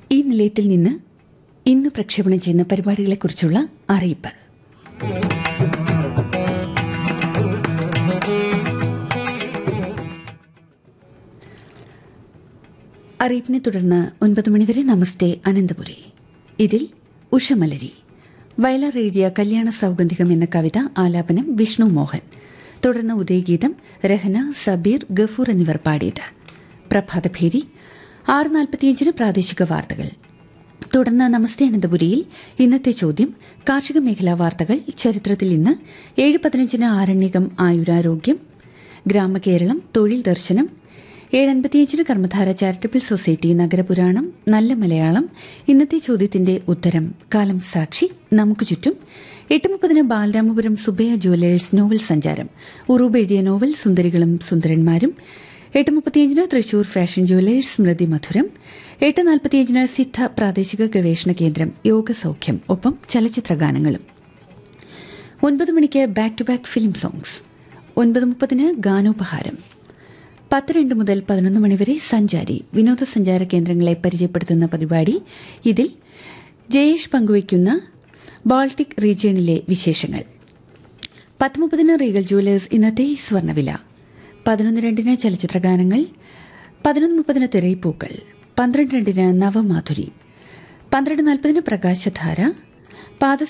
ഈ നിലയത്തിൽ നിന്ന് ഇന്ന് പ്രക്ഷേപണം ചെയ്യുന്ന പരിപാടികളെക്കുറിച്ചുള്ള അറിയിപ്പ് അറിയിപ്പിനെ തുടർന്ന് ഒൻപത് മണിവരെ നമസ്തേ അനന്തപുരി ഇതിൽ ഉഷമലരി വയലാർ എഴുതിയ കല്യാണ സൗഗന്ധികം എന്ന കവിത ആലാപനം വിഷ്ണു മോഹൻ തുടർന്ന് ഉദയഗീതം രഹന സബീർ ഗഫൂർ എന്നിവർ പാടിയത് പ്രഭാതഭേരി ആറ് നാൽപ്പത്തിയഞ്ചിന് പ്രാദേശിക വാർത്തകൾ തുടർന്ന് നമസ്തേ അനന്തപുരിയിൽ ഇന്നത്തെ ചോദ്യം കാർഷിക മേഖലാ വാർത്തകൾ ചരിത്രത്തിൽ ഇന്ന് ഏഴ് പതിനഞ്ചിന് ആരണ്യകം ആയുരാരോഗ്യം ഗ്രാമകേരളം തൊഴിൽ ദർശനം ഏഴൻപത്തിയഞ്ചിന് കർമ്മധാര ചാരിറ്റബിൾ സൊസൈറ്റി നഗരപുരാണം നല്ല മലയാളം ഇന്നത്തെ ചോദ്യത്തിന്റെ ഉത്തരം കാലം സാക്ഷി നമുക്ക് ചുറ്റും എട്ട് മുപ്പതിന് ബാലരാമപുരം സുബയ ജുവലേഴ്സ് നോവൽ സഞ്ചാരം ഉറൂബ് എഴുതിയ നോവൽ സുന്ദരികളും സുന്ദരന്മാരും എട്ട് മുപ്പത്തിയഞ്ചിന് തൃശൂർ ഫാഷൻ ജുവലേഴ്സ് സ്മൃതി മധുരം എട്ട് നാൽപ്പത്തിയഞ്ചിന് സിദ്ധ പ്രാദേശിക ഗവേഷണ കേന്ദ്രം യോഗസൌഖ്യം ഒപ്പം ചലച്ചിത്ര ഗാനങ്ങളും ഒൻപത് മണിക്ക് back to back film songs ഒൻപത് മുപ്പതിന് ഗാനോപഹാരം പത്ത് രണ്ട് മുതൽ പതിനൊന്ന് മണിവരെ സഞ്ചാരി വിനോദസഞ്ചാര കേന്ദ്രങ്ങളെ പരിചയപ്പെടുത്തുന്ന പരിപാടി ഇതിൽ ജയേഷ് പങ്കുവയ്ക്കുന്ന ബാൾട്ടിക് റീജിയണിലെ വിശേഷങ്ങൾ പത്ത് മുപ്പതിന് റീഗൽ ജുവലേഴ്സ് ഇന്നത്തെ സ്വർണ്ണവില പതിനൊന്ന് രണ്ടിന് ചലച്ചിത്ര ഗാനങ്ങൾ പതിനൊന്ന് മുപ്പതിന് തിരയിപ്പൂക്കൾ പന്ത്രണ്ട് രണ്ടിന് നവമാധുരി പന്ത്രണ്ട് നാൽപ്പതിന് പ്രകാശധാര പാദ